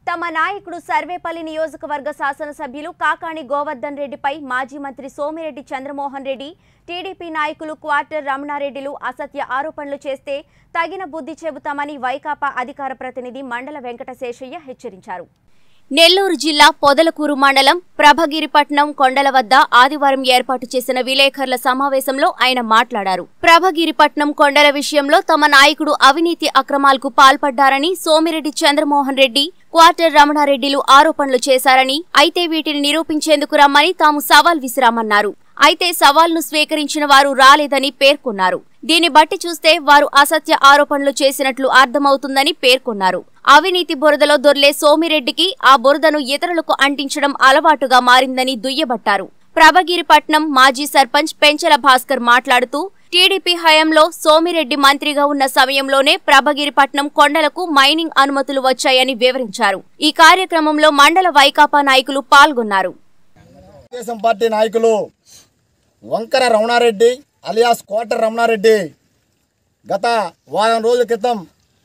తమ నాయకుడు సర్వేపల్లి నియోజకవర్గ శాసనసభ్యులు కాకాణి గోవర్ధన్ రెడ్డిపై మాజీ మంత్రి సోమిరెడ్డి చంద్రమోహన్ రెడ్డి టీడీపీ నాయకులు క్వార్టర్ రమణారెడ్డిలు అసత్య ఆరోపణలు చేస్తే తగిన బుద్ధి చెబుతామని వైకాపా అధికార ప్రతినిధి మండల వెంకటశేషయ్య హెచ్చరించారు నెల్లూరు జిల్లా పొదలకూరు మండలం ప్రభగిరిపట్నం కొండల వద్ద ఆదివారం ఏర్పాటు చేసిన విలేకరుల సమావేశంలో ఆయన మాట్లాడారు ప్రభగిరిపట్నం కొండల విషయంలో తమ నాయకుడు అవినీతి అక్రమాలకు పాల్పడ్డారని సోమిరెడ్డి చంద్రమోహన్ రెడ్డి క్వార్టర్ రమణారెడ్డిలు ఆరోపణలు చేశారని అయితే వీటిని నిరూపించేందుకు రమ్మని తాము సవాల్ విసిరామన్నారు అయితే సవాల్ను స్వీకరించిన వారు రాలేదని పేర్కొన్నారు దీన్ని బట్టి చూస్తే వారు అసత్య ఆరోపణలు చేసినట్లు అర్థమవుతుందని పేర్కొన్నారు అవినీతి బురదలో దొర్లే సోమిరెడ్డికి ఆ బురదను ఇతరులకు అంటించడం అలవాటుగా మారిందని దుయ్యబట్టారు ప్రభగిరిపట్నం మాజీ సర్పంచ్ పెంచల భాస్కర్ మాట్లాడుతూ టీడీపీ హయాంలో సోమిరెడ్డి మంత్రిగా ఉన్న సమయంలోనే ప్రభగిరిపట్నం కొండలకు మైనింగ్ అనుమతులు వచ్చాయని వివరించారు ఈ కార్యక్రమంలో మండల వైకాపా నాయకులు పాల్గొన్నారు తెలుగుదేశం పార్టీ నాయకులు వంకర రమణారెడ్డి అలియాస్ కోట రమణారెడ్డి గత వారం రోజుల క్రితం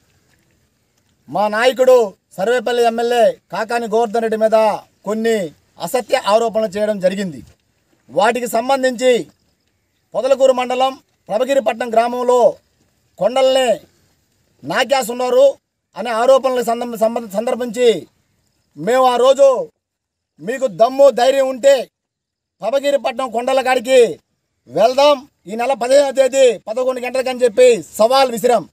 మా నాయకుడు సర్వేపల్లి ఎమ్మెల్యే కాకాని గోవర్ధన్ రెడ్డి మీద కొన్ని అసత్య ఆరోపణలు చేయడం జరిగింది వాటికి సంబంధించి పొదలకూరు మండలం ప్రభగిరిపట్నం గ్రామంలో కొండల్ని నాకేస్తున్నారు అనే ఆరోపణలకు సందర్భ సంబంధ సందర్భించి మేము ఆ రోజు మీకు దమ్ము ధైర్యం ఉంటే పబగిరిపట్నం కొండల కాడికి వెళ్దాం ఈ నెల పదిహేనవ తేదీ పదకొండు గంటలకని చెప్పి సవాల్ విసిరాం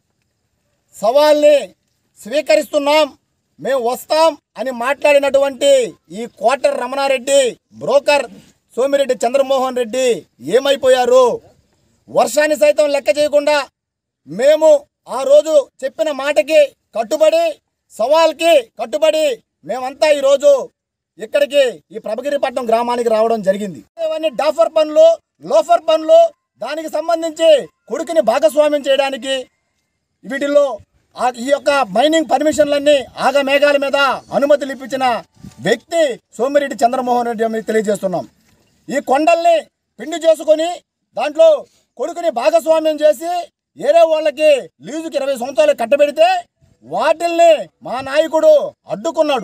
సవాల్ని స్వీకరిస్తున్నాం మేము వస్తాం అని మాట్లాడినటువంటి ఈ కోటర్ రమణారెడ్డి బ్రోకర్ సోమిరెడ్డి చంద్రమోహన్ రెడ్డి ఏమైపోయారు వర్షాన్ని సైతం లెక్క చేయకుండా మేము ఆ రోజు చెప్పిన మాటకి కట్టుబడి సవాల్కి కట్టుబడి మేమంతా ఈరోజు ఇక్కడికి ఈ ప్రభగిరిపట్నం గ్రామానికి రావడం జరిగింది ఇవన్నీ డాఫర్ పనులు లోఫర్ పనులు దానికి సంబంధించి కొడుకుని భాగస్వామ్యం చేయడానికి వీటిల్లో ఆ- ఈ యొక్క మైనింగ్ పర్మిషన్లన్నీ ఆగ మేఘాల మీద అనుమతులు ఇప్పించిన వ్యక్తి సోమిరెడ్డి చంద్రమోహన్ రెడ్డి అని తెలియజేస్తున్నాం ఈ కొండల్ని పిండి చేసుకొని దాంట్లో కొడుకుని భాగస్వామ్యం చేసి ఏరే వాళ్ళకి లీజుకి ఇరవై సంవత్సరాలు కట్టబెడితే వాటిల్ని మా నాయకుడు అడ్డుకున్నాడు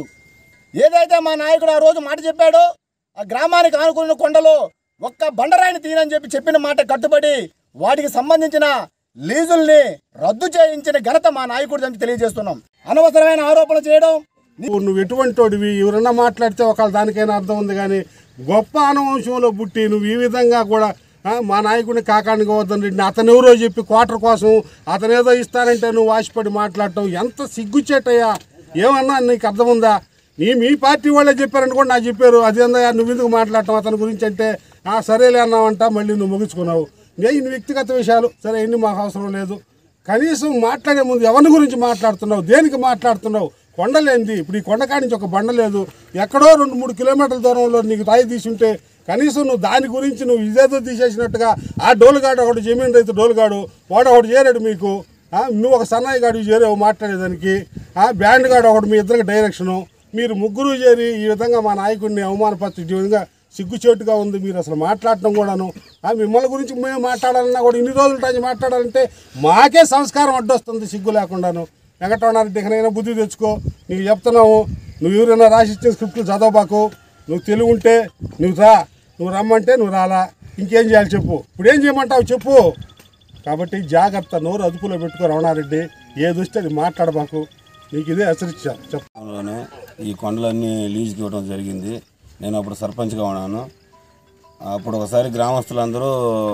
ఏదైతే మా నాయకుడు ఆ రోజు మాట చెప్పాడో ఆ గ్రామానికి ఆనుకున్న కొండలో ఒక్క బండరాయిని తీయనని చెప్పి చెప్పిన మాట కట్టుబడి వాటికి సంబంధించిన లీజుల్ని రద్దు చేయించిన ఘనత మా నాయకుడు అని తెలియజేస్తున్నాం అనవసరమైన ఆరోపణలు చేయడం నువ్వు నువ్వు ఎటువంటి వాడివి ఎవరన్నా మాట్లాడితే ఒకళ్ళ దానికైనా అర్థం ఉంది కానీ గొప్ప అనువంశంలో పుట్టి నువ్వు ఈ విధంగా కూడా ఆ, మా నాయకుడిని కాకానికి వద్దని రెడ్డి అతను ఎవరో చెప్పి క్వార్టర్ కోసం అతను ఏదో ఇస్తానంటే నువ్వు ఆశపడి మాట్లాడటం ఎంత సిగ్గుచేటయ్యా ఏమన్నా నీకు అర్థం ఉందా నీ మీ పార్టీ వాళ్ళే చెప్పారని కూడా నాకు చెప్పారు అదేందయ్యా నువ్వు ఎందుకు మాట్లాడటం అతని గురించి అంటే "ఆ, సరేలే అన్నావంట మళ్ళీ నువ్వు ముగించుకున్నావు నేను ఇన్ని వ్యక్తిగత విషయాలు సరే ఇన్ని మాకు అవసరం లేదు కనీసం మాట్లాడే ముందు ఎవరి గురించి మాట్లాడుతున్నావు దేనికి మాట్లాడుతున్నావు కొండలేంది ఇప్పుడు ఈ కొండకాడి నుంచి ఒక బండ లేదు ఎక్కడో రెండు మూడు కిలోమీటర్ల దూరంలో నీకు రాయి తీసుంటే కనీసం నువ్వు దాని గురించి నువ్వు ఇదేదో తీసేసినట్టుగా ఆ డోలుగాడు ఒకటి జమీన్ రైతు డోలుగాడు వాడు ఒకటి చేరాడు మీకు ఆ, నువ్వు ఒక సన్నాయి గాడు చేరావు మాట్లాడేదానికి ఆ బ్యాండ్ గాడు ఒకటి మీ ఇద్దరికి డైరెక్షను మీరు ముగ్గురు చేరి ఈ విధంగా మా నాయకుడిని అవమానపరచు ఈ విధంగా సిగ్గుచేటుగా ఉంది మీరు అసలు మాట్లాడటం కూడాను ఆ మిమ్మల్ని గురించి మేము మాట్లాడాలన్నా కూడా ఇన్ని రోజుల టైం మాట్లాడాలంటే మాకే సంస్కారం అడ్డొస్తుంది సిగ్గు లేకుండాను వెంకటరమణారెడ్డి ఎక్కడైనా బుద్ధి తెచ్చుకో నీకు చెప్తున్నావు నువ్వు ఎవరైనా రాసిచ్చిన స్క్రిప్ట్లు చదవబాకు నువ్వు తెలుగు ఉంటే నువ్వు రా నువ్వు రమ్మంటే నువ్వు రాలా ఇంకేం చేయాలి చెప్పు ఇప్పుడు ఏం చేయమంటావు చెప్పు కాబట్టి జాగ్రత్త నోరు అదుపులో పెట్టుకో రమణారెడ్డి ఏ దృష్టి అది మాట్లాడబాకు నీకు ఇదే హెచ్చరించాను చెప్పు లోనే ఈ కొండలన్నీ లీజుకి ఇవ్వడం జరిగింది నేను అప్పుడు సర్పంచ్గా ఉన్నాను అప్పుడు ఒకసారి గ్రామస్తులందరూ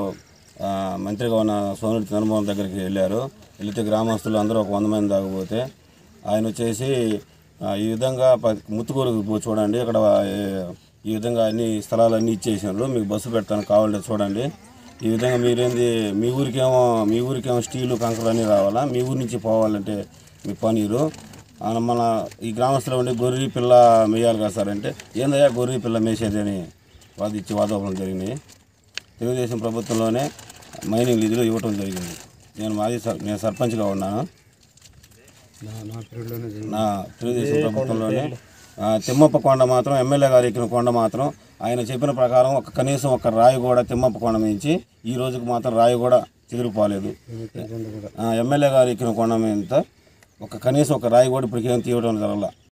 ఆ, మంత్రిగా ఉన్న సోమిరెడ్డి చంద్రమోహన్ దగ్గరికి వెళ్ళారు వెళితే గ్రామస్తులు అందరూ ఒక వంద మంది దాకపోతే ఆయన వచ్చేసి ఆ, ఈ విధంగా ప- ముత్తుకూరు పో- చూడండి ఇక్కడ ఏ- ఈ విధంగా అన్ని స్థలాలన్నీ ఇచ్చేసినారు మీకు బస్సు పెడతాను కావాలంటే చూడండి ఈ విధంగా మీరేంది మీ ఊరికేమో మీ ఊరికేమో స్టీలు కంకరలు అన్నీ రావాలా మీ ఊరి నుంచి పోవాలంటే మీ పనీరు ఆ, మన ఈ గ్రామస్తులు ఉండి గొర్రె పిల్ల మేయాలి కదా సార్ అంటే ఏందయ్యా గొర్రె పిల్ల మేసేది అని వాదించి వాదోపనం జరిగినాయి తెలుగుదేశం ప్రభుత్వంలోనే మైనింగ్ లీజులు ఇవ్వటం జరిగింది నేను మాజీ సర్ నేను సర్పంచ్గా ఉన్నాను నా తెలుగుదేశం ప్రభుత్వంలోనే ఆ, తిమ్మప్ప కొండ మాత్రం ఎమ్మెల్యే గారు ఎక్కిన కొండ మాత్రం ఆయన చెప్పిన ప్రకారం ఒక కనీసం ఒక రాయి కూడా తిమ్మప్ప కొండ నుంచి ఈ రోజుకి మాత్రం రాయి కూడా చిదిరిపోలేదు ఆ, ఎమ్మెల్యే గారు ఎక్కిన కొండ మీద ఒక కనీసం ఒక రాయి కూడా ఇప్పటికేం తీయడం జరగల